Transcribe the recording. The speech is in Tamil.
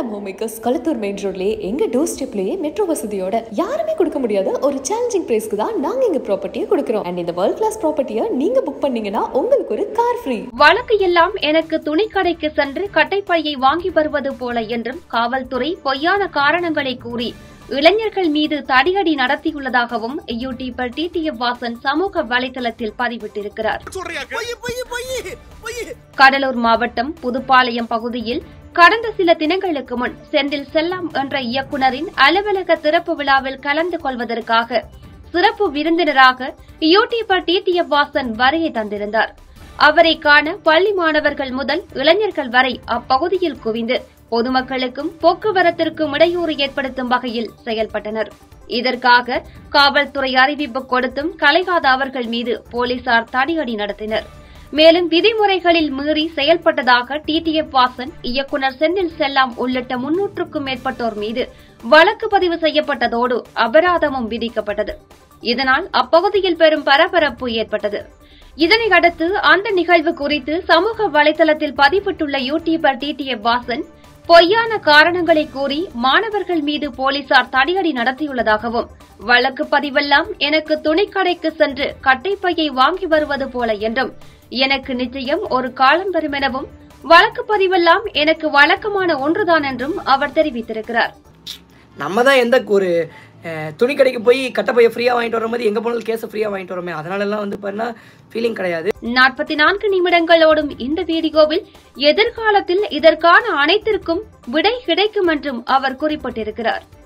கல்யாணம் ஹோம் மேக்கர்ஸ் களத்தூர் மெயின் ரோட்லயே எங்க டோர் ஸ்டெப்லயே மெட்ரோ வசதியோட யாருமே கொடுக்க முடியாத ஒரு சேலஞ்சிங் பிரைஸ்க்கு தான் நாங்க எங்க ப்ராப்பர்ட்டியை கொடுக்குறோம் அண்ட் இந்த வேர்ல்ட் கிளாஸ் ப்ராப்பர்ட்டியை நீங்க புக் பண்ணீங்கன்னா உங்களுக்கு ஒரு கார் ஃப்ரீ வழக்கு எல்லாம் எனக்கு துணிக்கடைக்கு சென்று கட்டைப்பையை வாங்கி வருவது போல என்றும் காவல்துறை பொய்யான காரணங்களை கூறி இளைஞர்கள் மீது தடியடி நடத்தியுள்ளதாகவும் யூடியூபர் டிடிஎஃப் வாசன் சமூக வலைதளத்தில் பதிவிட்டிருக்கிறார் கடலூர் மாவட்டம் புதுப்பாளையம் பகுதியில் கடந்த சில தினங்களுக்கு முன் செந்தில் செல்லம் என்ற இயக்குனரின் அலுவலக திறப்பு விழாவில் கலந்து கொள்வதற்காக சிறப்பு விருந்தினராக யூடியூபர் டிடிஎஃப் வாசன் வருகை தந்திருந்தார் அவரை காண பள்ளி மாணவர்கள் முதல் இளைஞர்கள் வரை அப்பகுதியில் குவிந்து பொதுமக்களுக்கும் போக்குவரத்திற்கும் இடையூறு ஏற்படுத்தும் வகையில் செயல்பட்டனர் இதற்காக காவல்துறை அறிவிப்பு கொடுத்தும் கலைகாத அவர்கள் மீது போலீசார் தடியடி நடத்தினர் மேலும் விதிமுறைகளில் மீறி செயல்பட்டதாக டிடிஎஃப் வாசன் இயக்குநர் செந்தில் செல்லாம் உள்ளிட்ட முன்னூற்றுக்கும் மேற்பட்டோர் மீது வழக்கு பதிவு செய்யப்பட்டதோடு அபராதமும் விதிக்கப்பட்டது இதனால் அப்பகுதியில் பெரும் பரபரப்பு ஏற்பட்டது இதனை அடுத்து அந்த நிகழ்வு குறித்து சமூக வலைதளத்தில் பதிவிட்டுள்ள யூடியூபர் டிடிஎஃப் வாசன் பொய்யான காரணங்களை கூறி மாணவர்கள் மீது போலீசார் தடியடி நடத்தியுள்ளதாகவும் வழக்கு பதிவெல்லாம் எனக்கு துணிக்கடைக்கு சென்று கட்டைப்பையை வாங்கி வருவது போல என்றும் எனக்கு நிச்சயம் ஒரு காலம் வரும் எனவும் வழக்கு பதிவெல்லாம் எனக்கு வழக்கமான ஒன்றுதான் என்றும் அவர் தெரிவித்திருக்கிறார் நம்ம தான் எந்த ஒரு அஹ், துணி கடைக்கு போய் கட்டப்பையை ஃப்ரீயாக வாங்கிட்டு வர மாதிரி எங்கே போனாலும் கேஸை ஃப்ரீயாக வாங்கிட்டு வரோமே அதனாலலாம் வந்து பார்த்தீங்கன்னா ஃபீலிங் கிடையாது நாற்பத்தி நான்கு நிமிடங்களோடும் இந்த வீடியோவில் எதிர்காலத்தில் இதற்கான அனைத்திற்கும் விடை கிடைக்கும் என்றும் அவர் குறிப்பிட்டிருக்கிறார்